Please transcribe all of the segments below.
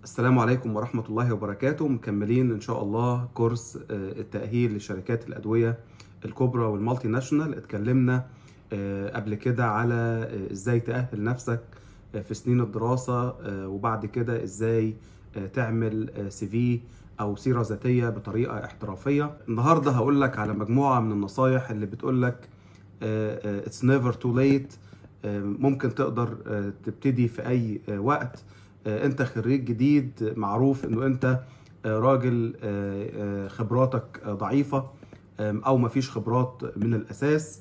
السلام عليكم ورحمة الله وبركاته مكملين إن شاء الله كورس آه، التأهيل لشركات الأدوية الكبرى والمالتي ناشونال اتكلمنا آه، قبل كده على آه، إزاي تأهل نفسك آه، في سنين الدراسة آه، وبعد كده إزاي آه، تعمل سي في أو سيرة ذاتية بطريقة احترافية النهاردة هقول لك على مجموعة من النصايح اللي بتقول لك it's never too late آه، ممكن تقدر آه، تبتدي في أي آه، وقت آه، انت خريج جديد معروف انه انت آه، راجل آه، آه، خبراتك آه، ضعيفة آم، او مفيش خبرات من الاساس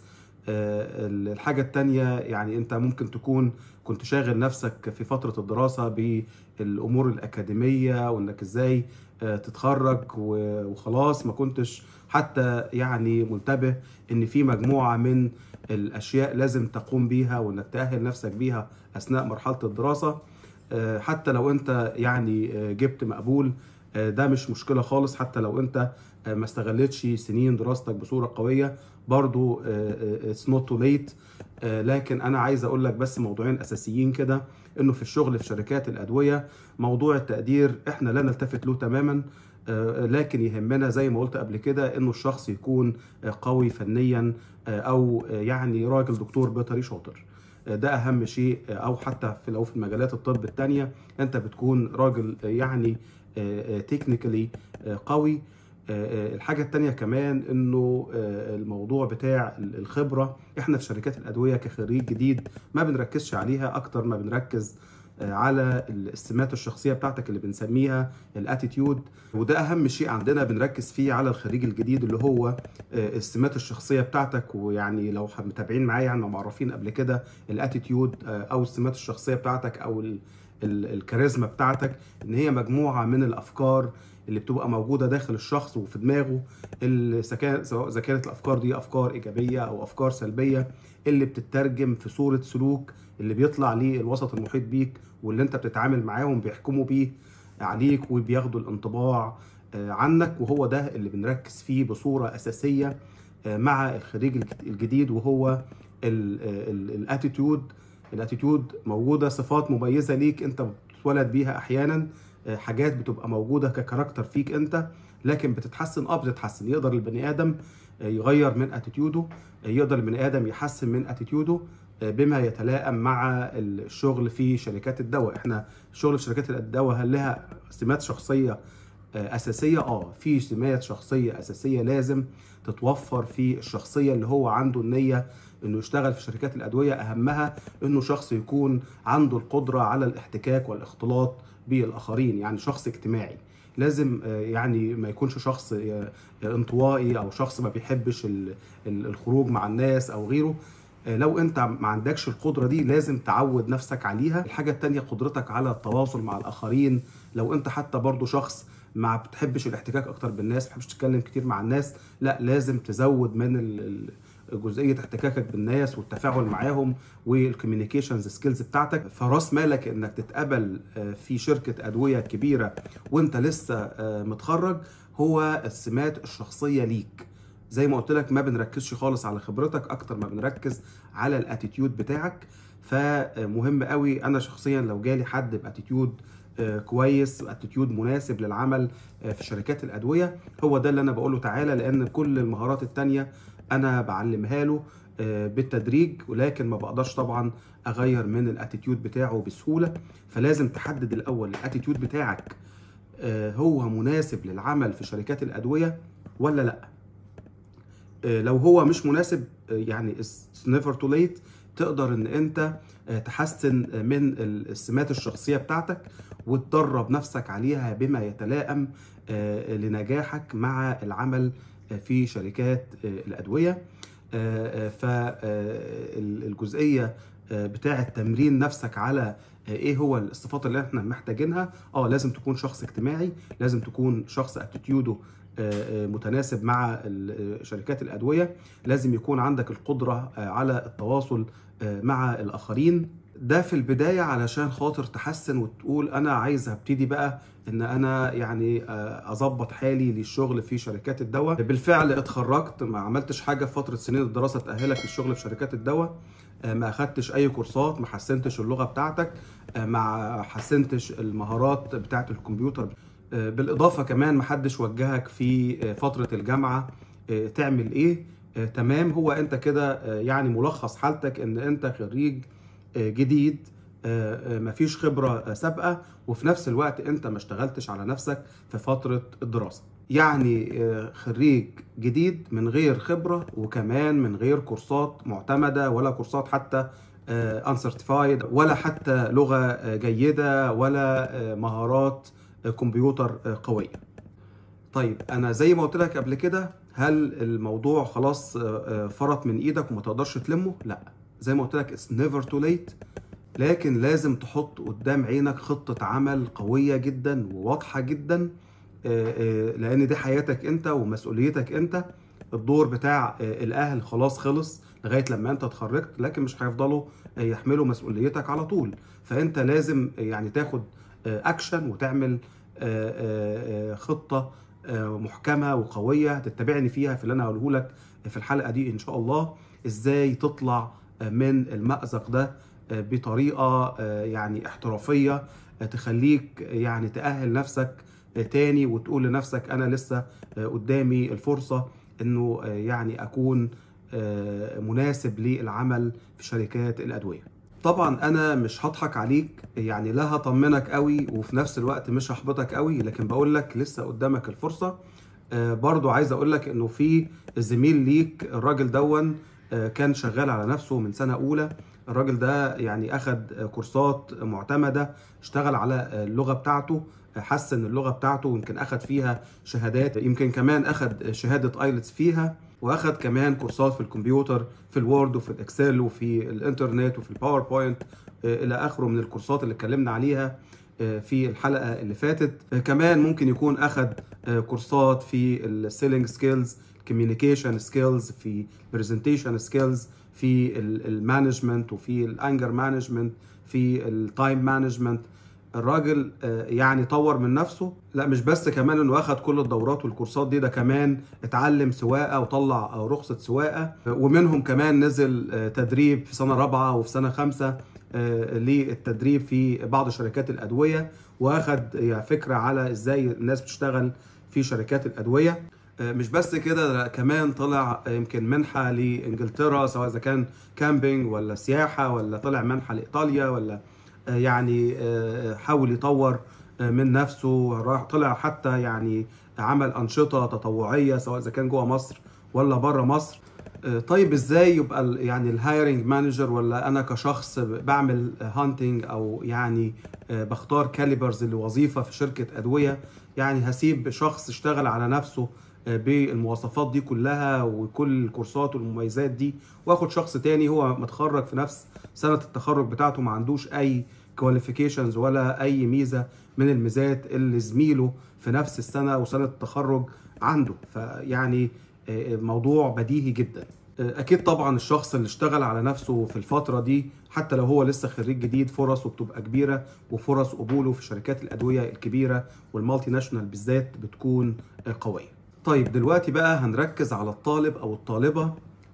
آه، الحاجة التانية يعني انت ممكن تكون كنت شاغل نفسك في فترة الدراسة بالامور الاكاديمية وانك ازاي آه، تتخرج و- وخلاص ما كنتش حتى يعني منتبه ان في مجموعة من الاشياء لازم تقوم بيها وانك تأهل نفسك بيها اثناء مرحلة الدراسة آه، حتى لو انت يعني آه، جبت مقبول آه، ده مش مشكلة خالص حتى لو انت آه، ما استغلتش سنين دراستك بصورة قوية برضو اتس نوت تو ليت لكن انا عايز اقول لك بس موضوعين اساسيين كده انه في الشغل في شركات الادوية موضوع التقدير احنا لا نلتفت له تماما آه، لكن يهمنا زي ما قلت قبل كده انه الشخص يكون آه، قوي فنيا آه، او آه، يعني راجل دكتور بيطري شاطر ده اهم شيء او حتى في لو في مجالات الطب التانية انت بتكون راجل يعني تكنيكالي قوي الحاجة التانية كمان انه الموضوع بتاع الخبرة احنا في شركات الادوية كخريج جديد ما بنركزش عليها اكتر ما بنركز على السمات الشخصية بتاعتك اللي بنسميها الاتيتيود وده اهم شيء عندنا بنركز فيه على الخريج الجديد اللي هو السمات الشخصية بتاعتك ويعني لو متابعين معايا يعني معرفين قبل كده الاتيتيود او السمات الشخصية بتاعتك او ال- ال- الكاريزما بتاعتك ان هي مجموعة من الافكار اللي بتبقى موجودة داخل الشخص وفي دماغه اللي سكا- سواء اذا كانت الافكار دي افكار ايجابية او افكار سلبية اللي بتترجم في صورة سلوك اللي بيطلع للوسط المحيط بيك واللي انت بتتعامل معاهم بيحكموا بيه عليك وبياخدوا الانطباع آه، عنك وهو ده اللي بنركز فيه بصورة أساسية آه، مع الخريج الج- الجديد وهو الاتيتيود الاتيتيود موجودة صفات مميزة ليك انت بتتولد بيها احيانا آه، حاجات بتبقى موجودة ككاركتر فيك انت لكن بتتحسن اه بتتحسن يقدر البني ادم آه، يغير من اتيتيوده آه، يقدر البني ادم يحسن من اتيتيوده آه، بما يتلائم مع الشغل في شركات الدواء احنا الشغل في شركات الدواء هل لها سمات شخصيه آه، اساسيه اه في سمات شخصيه اساسيه لازم تتوفر في الشخصيه اللي هو عنده النيه انه يشتغل في شركات الادويه اهمها انه شخص يكون عنده القدره على الاحتكاك والاختلاط بالاخرين يعني شخص اجتماعي لازم آه، يعني ما يكونش شخص آه، انطوائي او شخص ما بيحبش ال- ال- الخروج مع الناس او غيره آه، لو انت ما عندكش القدره دي لازم تعود نفسك عليها الحاجه التانية قدرتك على التواصل مع الاخرين لو انت حتى برضو شخص ما بتحبش الاحتكاك اكتر بالناس ما بتحبش تتكلم كتير مع الناس لا لازم تزود من ال- ال- جزئيه احتكاكك بالناس والتفاعل معاهم والكوميونيكيشنز سكيلز بتاعتك فراس مالك انك تتقبل آه، في شركه ادويه كبيره وانت لسه آه، متخرج هو السمات الشخصيه ليك زي ما قلت لك ما بنركزش خالص على خبرتك اكتر ما بنركز على الاتيتيود بتاعك فمهم قوي انا شخصيا لو جالي حد باتيتيود آه، كويس اتيتيود مناسب للعمل آه، في شركات الادويه هو ده اللي انا بقوله تعالى لان كل المهارات التانية انا بعلمها له آه، بالتدريج ولكن ما بقدرش طبعا اغير من الاتيتيود بتاعه بسهوله فلازم تحدد الاول الاتيتيود بتاعك آه، هو مناسب للعمل في شركات الادويه ولا لا آه، لو هو مش مناسب آه، يعني it's never too late تقدر ان انت آه، تحسن آه، من السمات الشخصيه بتاعتك وتدرب نفسك عليها بما يتلائم آه، لنجاحك مع العمل آه، في شركات آه، الادويه فالجزئيه بتاعه تمرين نفسك على آه، ايه هو الصفات اللي احنا محتاجينها اه لازم تكون شخص اجتماعي لازم تكون شخص اتيتيوده آه، آه، متناسب مع ال- آه، شركات الادويه لازم يكون عندك القدره آه، على التواصل آه، مع الاخرين ده في البداية علشان خاطر تحسن وتقول أنا عايز هبتدي بقى إن أنا يعني آه، أظبط حالي للشغل في شركات الدواء بالفعل اتخرجت ما عملتش حاجة في فترة سنين الدراسة تأهلك للشغل في شركات الدواء آه، ما أخدتش أي كورسات ما حسنتش اللغة بتاعتك آه، ما حسنتش المهارات بتاعة الكمبيوتر آه، بالإضافة كمان ما حدش وجهك في آه، فترة الجامعة آه، تعمل إيه آه، تمام هو أنت كده آه، يعني ملخص حالتك إن أنت خريج آه، جديد آه، آه، مفيش خبرة آه، سابقة وفي نفس الوقت انت ما اشتغلتش على نفسك في فترة الدراسة يعني آه، خريج جديد من غير خبرة وكمان من غير كورسات معتمدة ولا كورسات حتى انسرتيفايد ولا حتى لغة آه، جيدة ولا آه، مهارات آه، كمبيوتر آه، قوية طيب انا زي ما قلت لك قبل كده هل الموضوع خلاص آه، آه، فرط من ايدك وما تقدرش تلمه لا زي ما قلت لك it's never too late لكن لازم تحط قدام عينك خطة عمل قوية جدا وواضحة جدا آه، آه، لان دي حياتك انت ومسؤوليتك انت الدور بتاع آه، الاهل خلاص خلص لغاية لما انت اتخرجت لكن مش هيفضلوا آه، يحملوا مسؤوليتك على طول فانت لازم آه، يعني تاخد آه، اكشن وتعمل آه، آه، آه، خطة آه، محكمة وقوية هتتبعني فيها في اللي انا هقوله لك في الحلقة دي ان شاء الله ازاي تطلع آه، من المأزق ده آه، بطريقة آه، يعني احترافية آه، تخليك يعني تأهل نفسك آه، تاني وتقول لنفسك انا لسه آه، قدامي الفرصة انه آه، يعني اكون آه، مناسب للعمل في شركات الادويه طبعا انا مش هضحك عليك يعني لا هطمنك قوي وفي نفس الوقت مش هحبطك قوي لكن بقول لك لسه قدامك الفرصه آه، برضو عايز اقول لك انه في زميل ليك الراجل دون آه، كان شغال على نفسه من سنه اولى الراجل ده يعني اخد آه، كورسات معتمده اشتغل على آه، اللغه بتاعته آه، حسن اللغه بتاعته ويمكن اخد فيها شهادات يمكن كمان اخد شهاده ايلتس فيها واخد كمان كورسات في الكمبيوتر في الوورد وفي الاكسل وفي الانترنت وفي الباوربوينت آه، الى اخره من الكورسات اللي اتكلمنا عليها آه، في الحلقه اللي فاتت آه، كمان ممكن يكون اخد آه، كورسات في السيلينج سكيلز الكوميونيكيشن سكيلز في برزنتيشن سكيلز في المانجمنت وفي الانجر مانجمنت في التايم مانجمنت الراجل آه، يعني طور من نفسه لا مش بس كمان انه اخد كل الدورات والكورسات دي ده كمان اتعلم سواقه وطلع آه، رخصه سواقه آه، ومنهم كمان نزل آه، تدريب في سنه رابعه وفي سنه خمسه آه، للتدريب في بعض شركات الادويه واخد يعني فكره على ازاي الناس بتشتغل في شركات الادويه آه، مش بس كده لا، كمان طلع آه، يمكن منحه لانجلترا سواء اذا كان كامبينج ولا سياحه ولا طلع منحه لايطاليا ولا آه، يعني آه، حاول يطور آه، من نفسه راح طلع حتى يعني عمل انشطه تطوعيه سواء اذا كان جوه مصر ولا بره مصر آه، طيب ازاي يبقى ال- يعني الهايرنج مانجر ولا انا كشخص بعمل هانتنج او يعني آه، بختار كاليبرز لوظيفه في شركه ادويه يعني هسيب شخص اشتغل على نفسه آه، بالمواصفات دي كلها وكل الكورسات والمميزات دي واخد شخص تاني هو متخرج في نفس سنه التخرج بتاعته ما عندوش اي كواليفيكيشنز ولا اي ميزه من الميزات اللي زميله في نفس السنه وسنه التخرج عنده فيعني آه، موضوع بديهي جدا آه، اكيد طبعا الشخص اللي اشتغل على نفسه في الفتره دي حتى لو هو لسه خريج جديد فرصه بتبقى كبيره وفرص قبوله في شركات الادويه الكبيره والمالتي ناشونال بالذات بتكون آه، قويه طيب دلوقتي بقى هنركز على الطالب او الطالبه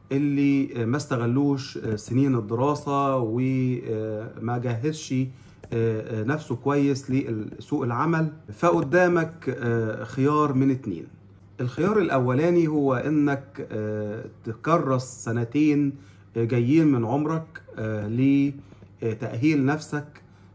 اللي ما استغلوش سنين الدراسة وما جهزش نفسه كويس لسوق العمل فقدامك خيار من اتنين الخيار الأولاني هو إنك تكرس سنتين جايين من عمرك لتأهيل نفسك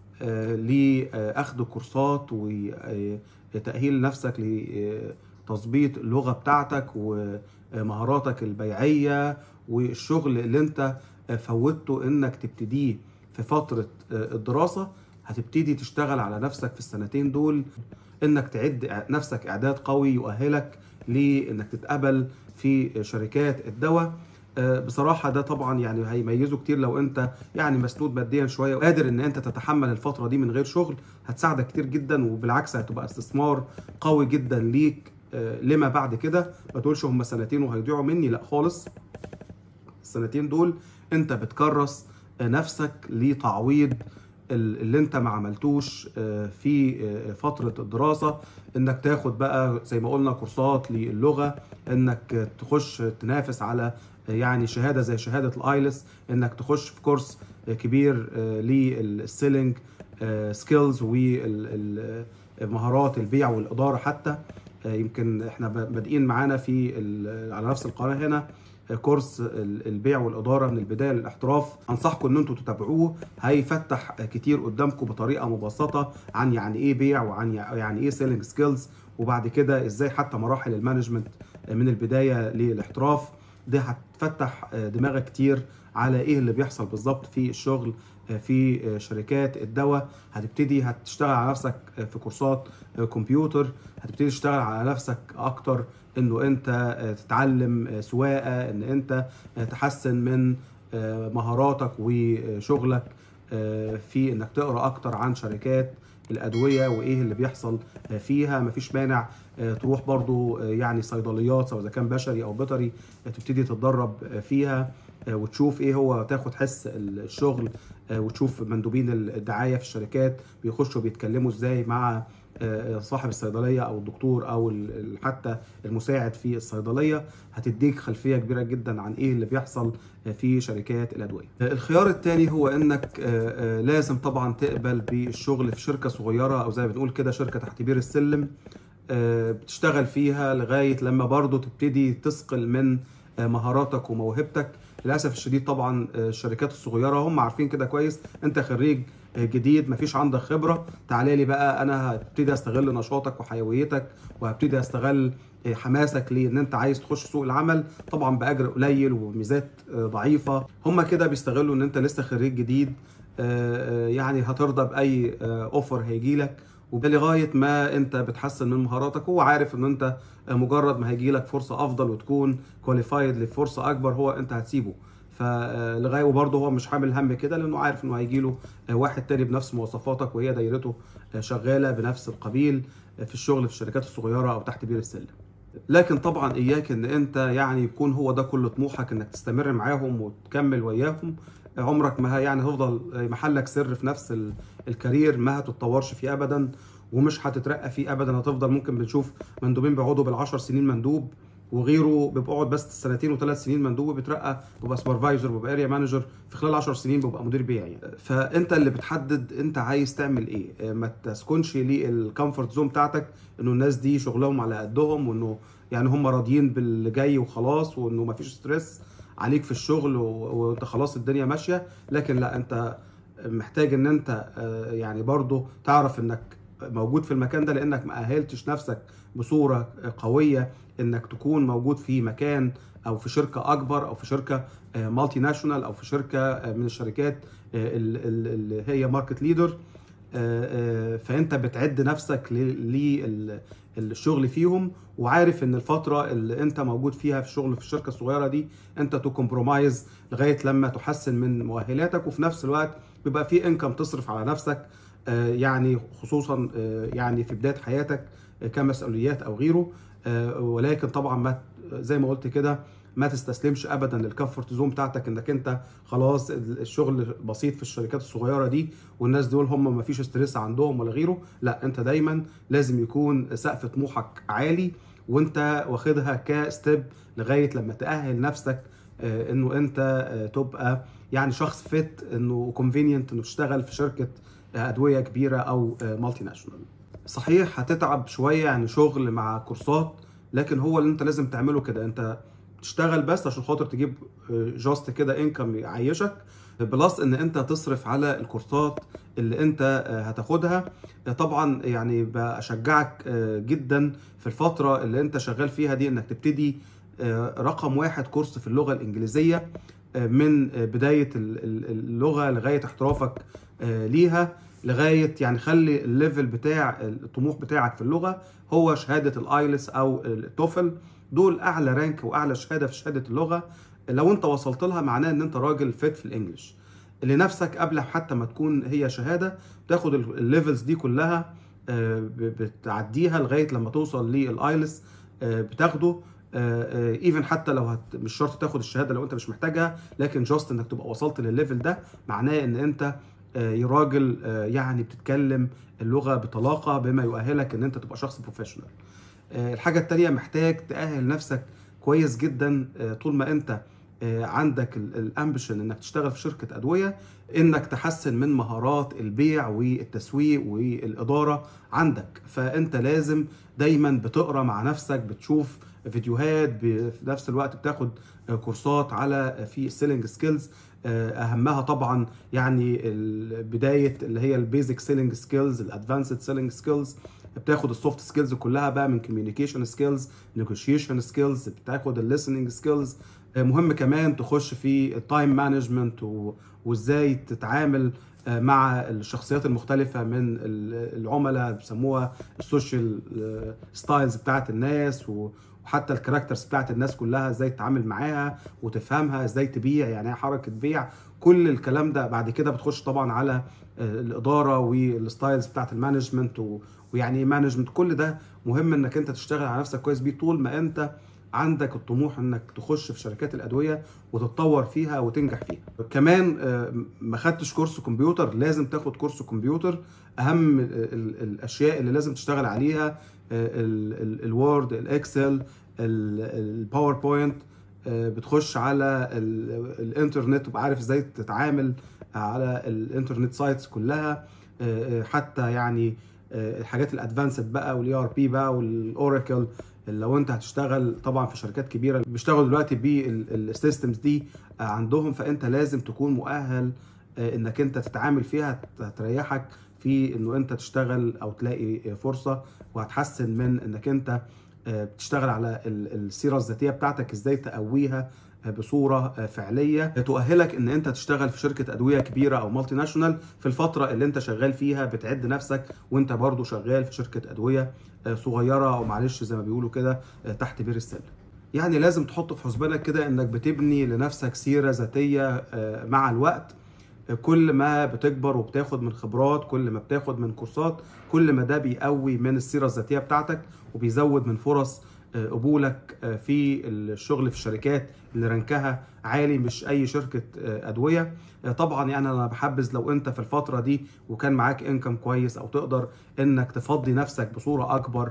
لأخذ كورسات وتأهيل نفسك لتظبيط اللغة بتاعتك ومهاراتك البيعية والشغل اللي انت فوتته انك تبتديه في فترة الدراسة هتبتدي تشتغل على نفسك في السنتين دول انك تعد نفسك اعداد قوي يؤهلك لانك تتقبل في شركات الدواء بصراحة ده طبعا يعني هيميزه كتير لو انت يعني مسنود ماديا شوية وقادر ان انت تتحمل الفترة دي من غير شغل هتساعدك كتير جدا وبالعكس هتبقى استثمار قوي جدا ليك لما بعد كده ما تقولش هم سنتين وهيضيعوا مني لا خالص السنتين دول انت بتكرس نفسك لتعويض اللي انت ما عملتوش في فتره الدراسه انك تاخد بقى زي ما قلنا كورسات للغه انك تخش تنافس على يعني شهاده زي شهاده الايلس انك تخش في كورس كبير للسيلينج سكيلز ومهارات البيع والاداره حتى يمكن احنا بادئين معانا في على نفس القناه هنا كورس البيع والاداره من البدايه للاحتراف انصحكم ان انتم تتابعوه هيفتح كتير قدامكم بطريقه مبسطه عن يعني ايه بيع وعن يعني ايه سيلينج سكيلز وبعد كده ازاي حتى مراحل المانجمنت من البدايه للاحتراف ده هتفتح دماغك كتير على ايه اللي بيحصل بالظبط في الشغل في شركات الدواء هتبتدي هتشتغل على نفسك في كورسات كمبيوتر هتبتدي تشتغل على نفسك اكتر انه انت تتعلم سواقه ان انت تحسن من مهاراتك وشغلك في انك تقرا اكتر عن شركات الادويه وايه اللي بيحصل فيها مفيش مانع تروح برضو يعني صيدليات سواء اذا كان بشري او بيطري تبتدي تتدرب فيها وتشوف ايه هو تاخد حس الشغل وتشوف مندوبين الدعايه في الشركات بيخشوا بيتكلموا ازاي مع صاحب الصيدليه او الدكتور او حتى المساعد في الصيدليه هتديك خلفيه كبيره جدا عن ايه اللي بيحصل في شركات الادويه. الخيار الثاني هو انك لازم طبعا تقبل بالشغل في شركه صغيره او زي ما بنقول كده شركه تحت بير السلم بتشتغل فيها لغايه لما برضو تبتدي تثقل من مهاراتك وموهبتك للاسف الشديد طبعا الشركات الصغيره هم عارفين كده كويس انت خريج جديد مفيش عندك خبره تعالى لي بقى انا هبتدي استغل نشاطك وحيويتك وهبتدي استغل حماسك لان انت عايز تخش سوق العمل طبعا باجر قليل وميزات ضعيفه هم كده بيستغلوا ان انت لسه خريج جديد يعني هترضى باي اوفر هيجي لك وده لغايه ما انت بتحسن من مهاراتك هو عارف ان انت مجرد ما هيجي لك فرصه افضل وتكون كواليفايد لفرصه اكبر هو انت هتسيبه فلغايه وبرضه هو مش حامل هم كده لانه عارف انه هيجي له واحد تاني بنفس مواصفاتك وهي دايرته شغاله بنفس القبيل في الشغل في الشركات الصغيره او تحت بير السلم. لكن طبعا اياك ان انت يعني يكون هو ده كل طموحك انك تستمر معاهم وتكمل وياهم عمرك ما يعني هتفضل محلك سر في نفس الكارير ما هتتطورش فيه ابدا ومش هتترقى فيه ابدا هتفضل ممكن بنشوف مندوبين بيقعدوا بالعشر سنين مندوب وغيره بيقعد بس سنتين وثلاث سنين مندوب وبيترقى بيبقى سوبرفايزر وبيبقى اريا مانجر في خلال 10 سنين بيبقى مدير بيعي فانت اللي بتحدد انت عايز تعمل ايه ما تسكنش للكومفورت زون بتاعتك انه الناس دي شغلهم على قدهم وانه يعني هم راضيين باللي جاي وخلاص وانه ما فيش ستريس عليك في الشغل وانت خلاص الدنيا ماشيه لكن لا انت محتاج ان انت يعني برضو تعرف انك موجود في المكان ده لانك ما اهلتش نفسك بصوره قويه انك تكون موجود في مكان او في شركه اكبر او في شركه مالتي ناشونال او في شركه من الشركات اللي هي ماركت ليدر فانت بتعد نفسك للشغل فيهم وعارف ان الفتره اللي انت موجود فيها في الشغل في الشركه الصغيره دي انت تو كومبرومايز لغايه لما تحسن من مؤهلاتك وفي نفس الوقت بيبقى في انكم تصرف على نفسك يعني خصوصا يعني في بدايه حياتك كمسؤوليات او غيره ولكن طبعا ما زي ما قلت كده ما تستسلمش ابدا للكفورت زون بتاعتك انك انت خلاص الشغل بسيط في الشركات الصغيره دي والناس دول هم ما فيش ستريس عندهم ولا غيره لا انت دايما لازم يكون سقف طموحك عالي وانت واخدها كستيب لغايه لما تاهل نفسك انه انت تبقى يعني شخص فت انه كونفينينت انه تشتغل في شركه ادويه كبيره او مالتي ناشونال صحيح هتتعب شويه يعني شغل مع كورسات لكن هو اللي انت لازم تعمله كده انت تشتغل بس عشان خاطر تجيب جاست كده انكم يعيشك بلس ان انت تصرف على الكورسات اللي انت هتاخدها طبعا يعني بشجعك جدا في الفتره اللي انت شغال فيها دي انك تبتدي رقم واحد كورس في اللغه الانجليزيه من بدايه اللغه لغايه احترافك ليها لغايه يعني خلي الليفل بتاع الطموح بتاعك في اللغه هو شهاده الايلس او التوفل دول اعلى رانك واعلى شهاده في شهاده اللغه لو انت وصلت لها معناه ان انت راجل فيت في الانجليش لنفسك قبل حتى ما تكون هي شهاده تاخد الليفلز دي كلها بتعديها لغايه لما توصل للايلس بتاخده ايفن حتى لو هت مش شرط تاخد الشهاده لو انت مش محتاجها لكن جاست انك تبقى وصلت للليفل ده معناه ان انت آه، يا راجل آه، يعني بتتكلم اللغه بطلاقه بما يؤهلك ان انت تبقى شخص بروفيشنال الحاجه التانية محتاج تاهل نفسك كويس جدا آه، طول ما انت آه، عندك الامبيشن انك تشتغل في شركه ادويه انك تحسن من مهارات البيع والتسويق والاداره عندك فانت لازم دايما بتقرا مع نفسك بتشوف فيديوهات ب- في نفس الوقت بتاخد آه، كورسات على في السيلينج سكيلز اهمها طبعا يعني ال- بدايه اللي هي البيزك سيلينج سكيلز الادفانسد سيلينج سكيلز بتاخد السوفت سكيلز كلها بقى من كوميونيكيشن سكيلز نيجوشيشن سكيلز بتاخد الليسننج سكيلز مهم كمان تخش في التايم مانجمنت وازاي تتعامل آه، مع الشخصيات المختلفة من ال- العملاء بيسموها السوشيال ستايلز بتاعت الناس و- وحتى الكاركترز بتاعت الناس كلها ازاي تتعامل معاها وتفهمها ازاي تبيع يعني ايه حركة بيع كل الكلام ده بعد كده بتخش طبعا على آه، الإدارة والستايلز بتاعت المانجمنت و- ويعني ايه مانجمنت كل ده مهم انك انت تشتغل على نفسك كويس بيه طول ما انت عندك الطموح انك تخش في شركات الادويه وتتطور فيها وتنجح فيها كمان آه، ما خدتش كورس كمبيوتر لازم تاخد كورس كمبيوتر اهم ال- ال- الاشياء اللي لازم تشتغل عليها الوورد الاكسل الباوربوينت بتخش على ال- الانترنت وبقى عارف ازاي تتعامل على الانترنت سايتس كلها آه، آه، حتى يعني آه، الحاجات الادفانسد بقى والاي ار بي بقى والاوراكل لو انت هتشتغل طبعا في شركات كبيره بيشتغلوا دلوقتي بالسيستمز دي آه، عندهم فانت لازم تكون مؤهل آه، انك انت تتعامل فيها هتريحك في انه انت تشتغل او تلاقي فرصه وهتحسن من انك انت آه، بتشتغل على ال- السيره الذاتيه بتاعتك ازاي تقويها آه، بصوره آه، فعليه تؤهلك ان انت تشتغل في شركه ادويه كبيره او مالتي ناشونال في الفتره اللي انت شغال فيها بتعد نفسك وانت برضو شغال في شركه ادويه آه، صغيره او معلش زي ما بيقولوا كده آه، تحت بير السلم يعني لازم تحط في حسبانك كده انك بتبني لنفسك سيره ذاتيه آه، مع الوقت كل ما بتكبر وبتاخد من خبرات كل ما بتاخد من كورسات كل ما ده بيقوي من السيرة الذاتية بتاعتك وبيزود من فرص آه، قبولك آه، في الشغل في الشركات اللي رانكها عالي مش اي شركة آه، ادوية آه، طبعا يعني انا بحبذ لو انت في الفترة دي وكان معاك انكم كويس او تقدر انك تفضي نفسك بصورة اكبر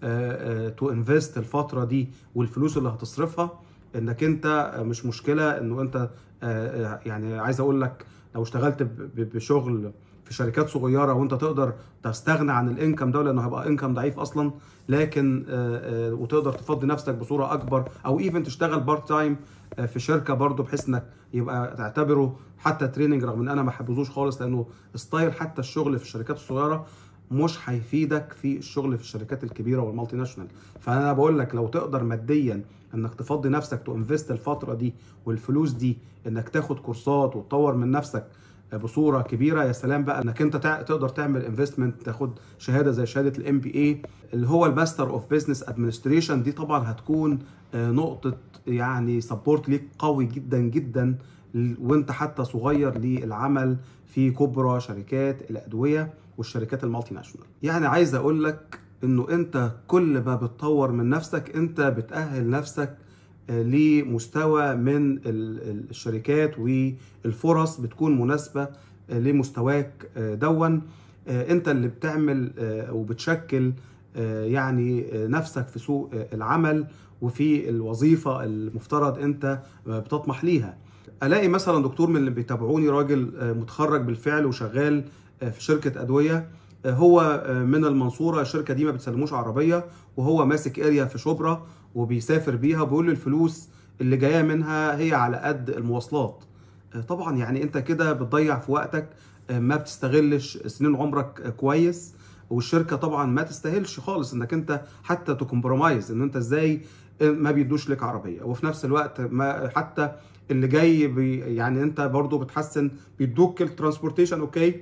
تو انفست الفترة دي والفلوس اللي هتصرفها انك انت آه، مش مشكلة انه انت آه، آه، يعني عايز اقول لك لو اشتغلت ب- ب- بشغل في شركات صغيره وانت تقدر تستغنى عن الانكم ده لانه هيبقى انكم ضعيف اصلا لكن آه، آه، وتقدر تفضي نفسك بصوره اكبر او ايفن تشتغل بارت تايم في شركه برضو بحيث انك يبقى تعتبره حتى تريننج رغم ان انا ما بحبذوش خالص لانه ستايل حتى الشغل في الشركات الصغيره مش هيفيدك في الشغل في الشركات الكبيره والمالتي ناشونال فانا بقول لك لو تقدر ماديا انك تفضي نفسك تو انفست الفتره دي والفلوس دي انك تاخد كورسات وتطور من نفسك بصوره كبيره يا سلام بقى انك انت تع- تقدر تعمل انفستمنت تاخد شهاده زي شهاده الام بي اي اللي هو الماستر اوف بزنس ادمنستريشن دي طبعا هتكون آه، نقطه يعني سبورت ليك قوي جدا جدا ل- وانت حتى صغير للعمل في كبرى شركات الادويه والشركات المالتي ناشونال يعني عايز اقول لك انه انت كل ما بتطور من نفسك انت بتأهل نفسك آه، لمستوى من ال- ال- الشركات والفرص بتكون مناسبة آه، لمستواك آه، دون آه، انت اللي بتعمل آه، وبتشكل آه، يعني آه، نفسك في سوق آه، العمل وفي الوظيفة المفترض انت آه، بتطمح ليها الاقي مثلا دكتور من اللي بيتابعوني راجل آه، متخرج بالفعل وشغال آه، في شركة ادوية آه، هو آه، من المنصورة الشركة دي ما بتسلموش عربية وهو ماسك اريا في شبرا وبيسافر بيها وبيقول له الفلوس اللي جايه منها هي على قد المواصلات آه، طبعا يعني انت كده بتضيع في وقتك آه، ما بتستغلش سنين عمرك آه، كويس والشركه طبعا ما تستاهلش خالص انك انت حتى تكمبرومايز ان انت ازاي آه، ما بيدوش لك عربيه وفي نفس الوقت ما حتى اللي جاي بي يعني انت برضو بتحسن بيدوك الترانسبورتيشن اوكي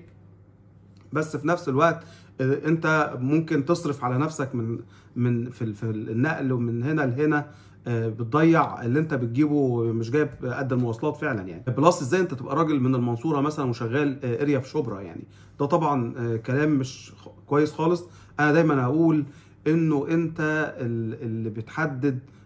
بس في نفس الوقت آه، انت ممكن تصرف على نفسك من من في ال- في النقل ومن هنا لهنا آه، بتضيع اللي انت بتجيبه مش جايب قد المواصلات فعلا يعني بلس ازاي انت تبقى راجل من المنصوره مثلا وشغال آه، اريا في شبرا يعني ده طبعا آه، كلام مش خ- كويس خالص انا دايما اقول انه انت ال- اللي بتحدد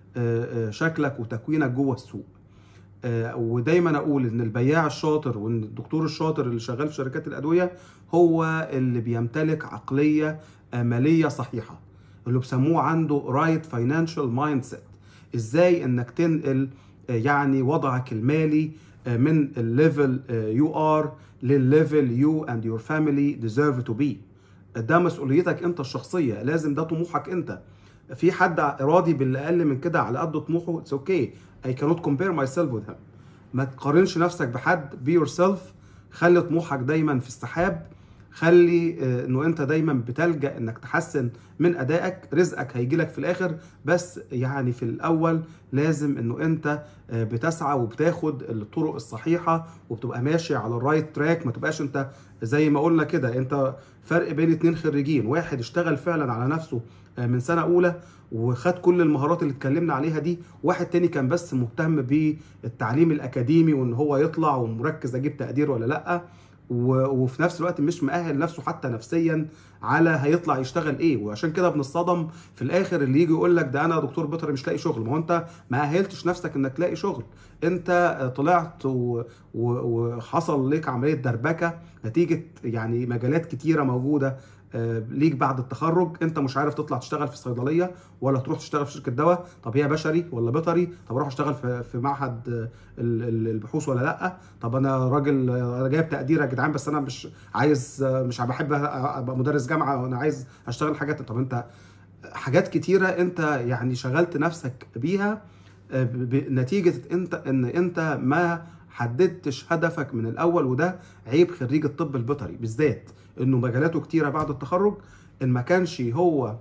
شكلك وتكوينك جوه السوق ودايما اقول ان البياع الشاطر وان الدكتور الشاطر اللي شغال في شركات الادويه هو اللي بيمتلك عقليه ماليه صحيحه اللي بيسموه عنده رايت فاينانشال مايند سيت ازاي انك تنقل يعني وضعك المالي من الليفل يو ار للليفل يو اند يور فاميلي ديزيرف تو بي ده مسؤوليتك انت الشخصيه لازم ده طموحك انت في حد راضي باللي اقل من كده على قد طموحه اتس اوكي اي كانوت كومبير ماي سيلف وذ ما تقارنش نفسك بحد بي يور سيلف خلي طموحك دايما في السحاب خلي انه انت دايما بتلجا انك تحسن من ادائك رزقك هيجي لك في الاخر بس يعني في الاول لازم انه انت بتسعى وبتاخد الطرق الصحيحه وبتبقى ماشي على الرايت تراك ما تبقاش انت زي ما قلنا كده انت فرق بين اتنين خريجين واحد اشتغل فعلا على نفسه من سنه اولى وخد كل المهارات اللي اتكلمنا عليها دي واحد تاني كان بس مهتم بالتعليم الاكاديمي وان هو يطلع ومركز اجيب تقدير ولا لا وفي نفس الوقت مش مؤهل نفسه حتى نفسيا على هيطلع يشتغل ايه وعشان كده بنصطدم في الاخر اللي يجي يقول لك ده انا دكتور بيطري مش لاقي شغل ما هو انت ما اهلتش نفسك انك تلاقي شغل انت طلعت و... و... وحصل لك عمليه دربكه نتيجه يعني مجالات كتيره موجوده ليك بعد التخرج انت مش عارف تطلع تشتغل في صيدليه ولا تروح تشتغل في شركه دواء طب هي بشري ولا بيطري طب اروح اشتغل في في معهد البحوث ولا لا طب انا راجل انا جايب تقدير يا جدعان بس انا مش عايز مش بحب ابقى مدرس جامعه وانا عايز اشتغل حاجات طب انت حاجات كتيره انت يعني شغلت نفسك بيها نتيجه انت ان انت ما حددتش هدفك من الاول وده عيب خريج الطب البيطري بالذات انه مجالاته كتيره بعد التخرج ان ما كانش هو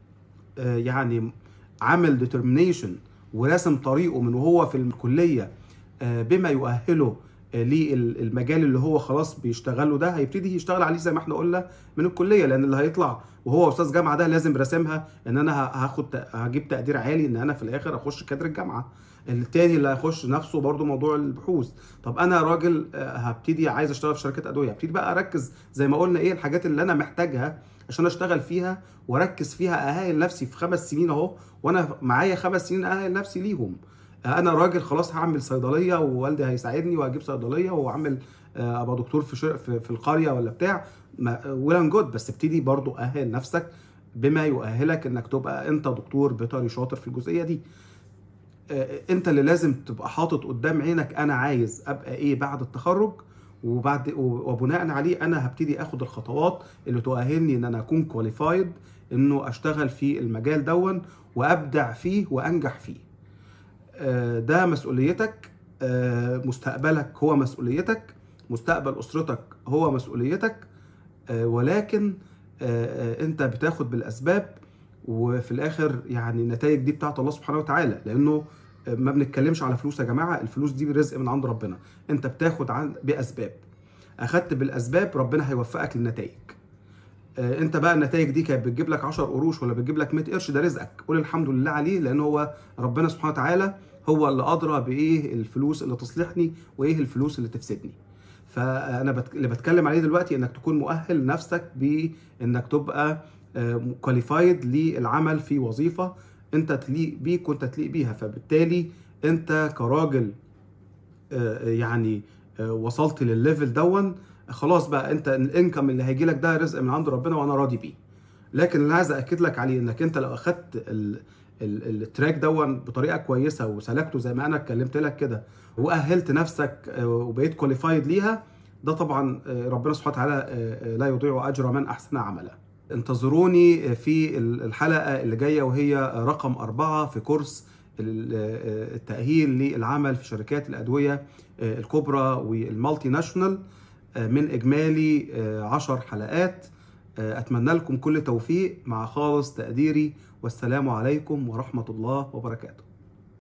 يعني عامل ديترمينيشن وراسم طريقه من وهو في الكليه بما يؤهله للمجال اللي هو خلاص بيشتغله ده هيبتدي يشتغل عليه زي ما احنا قلنا من الكليه لان اللي هيطلع وهو استاذ جامعه ده لازم راسمها ان انا هاخد هجيب تقدير عالي ان انا في الاخر اخش كادر الجامعه التاني اللي هيخش نفسه برضو موضوع البحوث طب انا راجل هبتدي عايز اشتغل في شركات ادويه هبتدي بقى اركز زي ما قلنا ايه الحاجات اللي انا محتاجها عشان اشتغل فيها واركز فيها اهل نفسي في خمس سنين اهو وانا معايا خمس سنين اهل نفسي ليهم انا راجل خلاص هعمل صيدليه ووالدي هيساعدني واجيب صيدليه واعمل ابقى دكتور في في القريه ولا بتاع ويل جود بس ابتدي برضو اهل نفسك بما يؤهلك انك تبقى انت دكتور بيطري شاطر في الجزئيه دي انت اللي لازم تبقى حاطط قدام عينك انا عايز ابقى ايه بعد التخرج وبعد وبناء عليه انا هبتدي اخد الخطوات اللي تؤهلني ان انا اكون كواليفايد انه اشتغل في المجال دون وابدع فيه وانجح فيه ده مسؤوليتك مستقبلك هو مسؤوليتك مستقبل اسرتك هو مسؤوليتك ولكن انت بتاخد بالاسباب وفي الاخر يعني النتائج دي بتاعت الله سبحانه وتعالى لانه ما بنتكلمش على فلوس يا جماعه الفلوس دي رزق من عند ربنا انت بتاخد عن باسباب اخدت بالاسباب ربنا هيوفقك للنتائج انت بقى النتائج دي كانت بتجيب لك 10 قروش ولا بتجيب لك 100 قرش ده رزقك قول الحمد لله عليه لان هو ربنا سبحانه وتعالى هو اللي ادرى بايه الفلوس اللي تصلحني وايه الفلوس اللي تفسدني فانا بت... اللي بتكلم عليه دلوقتي انك تكون مؤهل نفسك بانك تبقى كواليفايد للعمل في وظيفه انت تليق بيك وانت تليق بيها فبالتالي انت كراجل يعني وصلت للليفل دون خلاص بقى انت الانكم اللي هيجي لك ده رزق من عند ربنا وانا راضي بيه لكن اللي عايز اكد لك عليه انك انت لو اخدت التراك دون بطريقه كويسه وسلكته زي ما انا اتكلمت لك كده واهلت نفسك وبقيت كواليفايد ليها ده طبعا ربنا سبحانه وتعالى لا يضيع اجر من احسن عملا انتظروني في الحلقه اللي جايه وهي رقم أربعة في كورس التأهيل للعمل في شركات الأدوية الكبرى والمالتي ناشونال من إجمالي عشر حلقات أتمنى لكم كل توفيق مع خالص تقديري والسلام عليكم ورحمة الله وبركاته